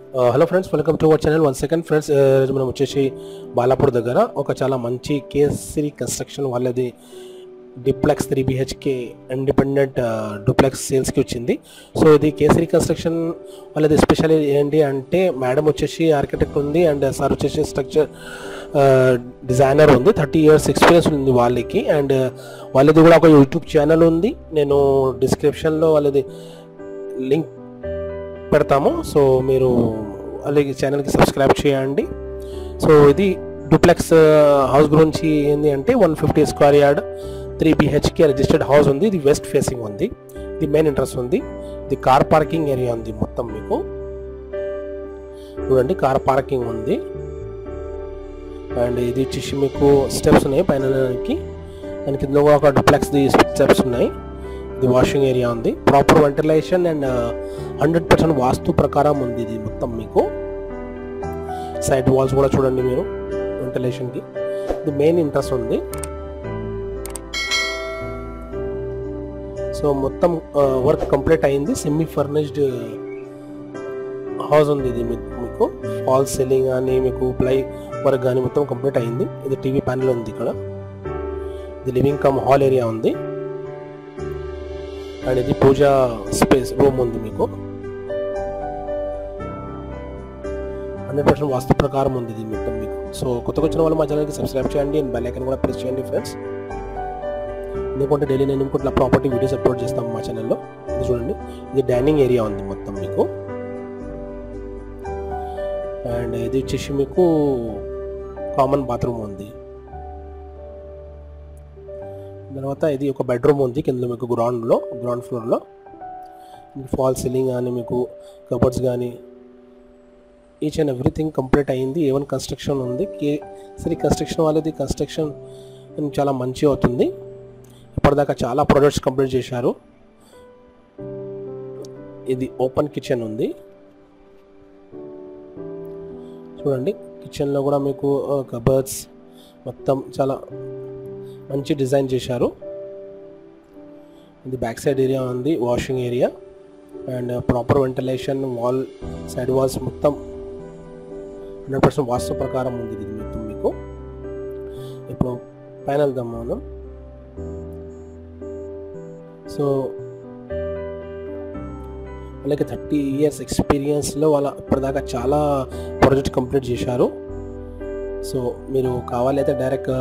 hello friends welcome to our channel one second friends ఈరోజు మనం వచ్చేసి బాలాపూర్ దగ్గర ఒక చాలా మంచి కేసరి కన్స్ట్రక్షన్ వాళ్ళది duplex three BHK independent duplex సేల్స్కి వచ్చింది సో ఇది కేసరి కన్స్ట్రక్షన్ వాళ్ళది స్పెషల్ ఏంటి అంటే మేడం వచ్చేసి ఆర్కిటెక్ట్ ఉంది అండ్ సార్ వచ్చేసి స్ట్రక్చర్ డిజైనర్ ఉంది థర్టీ ఇయర్స్ ఎక్స్పీరియన్స్ ఉంది వాళ్ళకి అండ్ వాళ్ళది కూడా ఒక యూట్యూబ్ ఛానల్ ఉంది నేను డిస్క్రిప్షన్లో వాళ్ళది లింక్ పెడతాము సో మీరు అలాగే ఛానల్కి సబ్స్క్రైబ్ చేయండి సో ఇది డూప్లెక్స్ హౌస్ గురించి ఏంటి అంటే one fifty square yard three BHK registered house ఉంది ఇది వెస్ట్ ఫేసింగ్ ఉంది ఇది మెయిన్ ఇంట్రెస్ట్ ఉంది ఇది కార్ పార్కింగ్ ఏరియా ఉంది మొత్తం మీకు చూడండి కార్ పార్కింగ్ ఉంది అండ్ ఇది వచ్చేసి మీకు స్టెప్స్ ఉన్నాయి పైన వెళ్ళడానికి అండ్ కింద కూడా ఒక డూప్లెక్స్ స్టెప్స్ ఉన్నాయి ఇది వాషింగ్ ఏరియా ఉంది proper ventilation and hundred percent vastu ప్రకారం ఉంది ఇది మొత్తం మీకు సైడ్ వాల్స్ కూడా చూడండి మీరు వెంటిలేషన్కి ఇది మెయిన్ ఇంట్రెస్ట్ ఉంది సో మొత్తం వర్క్ కంప్లీట్ అయింది సెమీ ఫర్నిష్డ్ హౌస్ ఉంది ఇది మీకు మీకు ఫాల్ సీలింగ్ కానీ మీకు ప్లై వర్క్ కానీ మొత్తం కంప్లీట్ అయింది ఇది టీవీ ప్యానల్ ఉంది ఇక్కడ ఇది లివింగ్ కమ్ హాల్ ఏరియా ఉంది అండ్ ఇది పూజా స్పేస్ రూమ్ ఉంది మీకు హండ్రెడ్ పర్సెంట్ వాస్తు ప్రకారం ఉంది ఇది మొత్తం మీకు సో కొత్తగా వచ్చిన వాళ్ళు మా ఛానల్కి సబ్స్క్రైబ్ చేయండి అండ్ బెల్ ఐకన్ కూడా ప్రెస్ చేయండి ఫ్రెండ్స్ ఎందుకంటే డైలీ నేను ఇంకోట్లా ప్రాపర్టీ వీడియోస్ అప్లోడ్ చేస్తాము మా ఛానల్లో ఇది చూడండి ఇది డైనింగ్ ఏరియా ఉంది మొత్తం మీకు అండ్ ఇది వచ్చేసి మీకు కామన్ బాత్రూమ్ ఉంది తర్వాత ఇది ఒక బెడ్రూమ్ ఉంది కింద మీకు గ్రౌండ్లో గ్రౌండ్ ఫ్లోర్లో ఫాల్ సీలింగ్ కానీ మీకు కబర్డ్స్ కానీ ఈచ్ అండ్ ఎవ్రీథింగ్ కంప్లీట్ అయ్యింది ఏవన్ కన్స్ట్రక్షన్ ఉంది కే సరే కన్స్ట్రక్షన్ వాళ్ళది కన్స్ట్రక్షన్ చాలా మంచి అవుతుంది ఇప్పటిదాకా చాలా ప్రొడక్ట్స్ కంప్లీట్ చేశారు ఇది ఓపెన్ కిచెన్ ఉంది చూడండి కిచెన్లో కూడా మీకు కబర్డ్స్ మొత్తం చాలా మంచి డిజైన్ చేశారు ఇది బ్యాక్ సైడ్ ఏరియా ఉంది washing area and proper ventilation wall side walls మొత్తం హండ్రెడ్ పర్సెంట్ వాస్తు ప్రకారం ఉంది ఇది మొత్తం మీకు ఇప్పుడు పైన వెళ్దాం మనం సో వాళ్ళకి థర్టీ ఇయర్స్ ఎక్స్పీరియన్స్లో వాళ్ళ ఇప్పటిదాకా చాలా ప్రాజెక్ట్ కంప్లీట్ చేశారు సో మీరు కావాలైతే డైరెక్ట్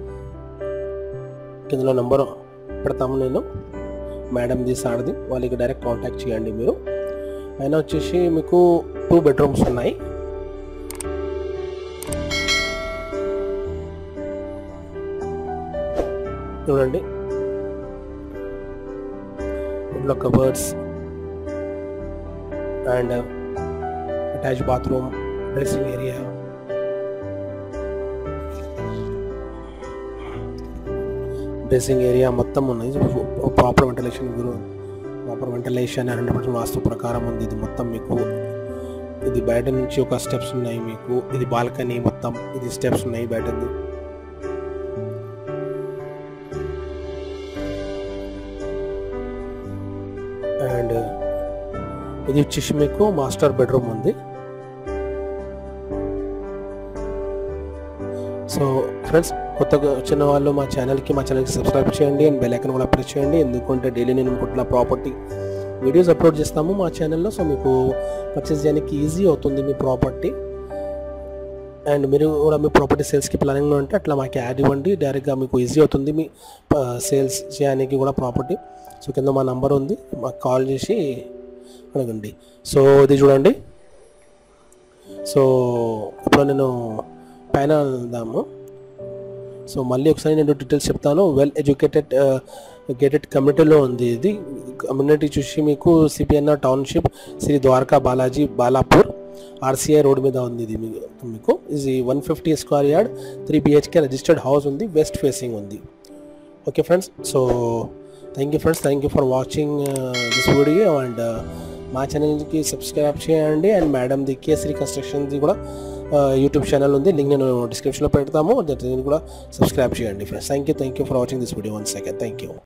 కిందలో నెంబర్ పెడతాము నేను మేడంది సార్ది వాళ్ళకి డైరెక్ట్ కాంటాక్ట్ చేయండి మీరు పైన వచ్చేసి మీకు టూ బెడ్రూమ్స్ ఉన్నాయి చూడండి ఇంట్లో cupboards and attach bathroom dressing area dressing area మొత్తం ఉన్నాయి ప్రాపర్ వెంటిలేషన్ గురు proper ventilation hundred percent vastu ప్రకారం ఉంది ఇది మొత్తం మీకు ఇది బయట నుంచి ఒక స్టెప్స్ ఉన్నాయి మీకు ఇది బాల్కనీ మొత్తం ఇది స్టెప్స్ ఉన్నాయి బయటది అండ్ ఇది వచ్చేసి మీకు మాస్టర్ బెడ్రూమ్ ఉంది సో ఫ్రెండ్స్ కొత్తగా వచ్చిన వాళ్ళు మా ఛానల్కి మా ఛానల్కి సబ్స్క్రైబ్ చేయండి అండ్ బెల్ ఐకన్ కూడా ప్రెస్ చేయండి ఎందుకంటే డైలీ నేను ఇంకోట్లా ప్రాపర్టీ వీడియోస్ అప్లోడ్ చేస్తాము మా ఛానల్లో సో మీకు పర్చేస్ చేయడానికి ఈజీ అవుతుంది మీ ప్రాపర్టీ అండ్ మీరు కూడా మీ ప్రాపర్టీ సేల్స్కి ప్లానింగ్లో ఉంటే అట్లా మాకు యాడ్ ఇవ్వండి డైరెక్ట్గా మీకు ఈజీ అవుతుంది మీ సేల్స్ చేయడానికి కూడా ప్రాపర్టీ సో కింద మా నంబర్ ఉంది మాకు కాల్ చేసి అడగండి సో ఇది చూడండి సో ఇప్పుడు నేను పైన వెళ్దాము సో మళ్ళీ ఒకసారి నేను డీటెయిల్స్ చెప్తాను వెల్ ఎడ్యుకేటెడ్ గేటెడ్ కమ్యూనిటీలో ఉంది ఇది కమ్యూనిటీ చూసి మీకు CPNR township Shri Dwaraka Balaji Balapur RCI road మీద ఉంది ఇది మీకు ఇది one fifty square yard three BHK registered house ఉంది వెస్ట్ ఫేసింగ్ ఉంది okay friends so thank you friends thank you for watching this video and మా ఛానల్కి సబ్స్క్రైబ్ చేయండి అండ్ మేడంది కేసరి కన్స్ట్రక్షన్ది కూడా యూట్యూబ్ ఛానల్ ఉంది లింక్ నేను డిస్క్రిప్షన్లో పెడతాము దాన్ని కూడా సబ్స్క్రైబ్ చేయండి friends thank you thank you for watching this video one second thank you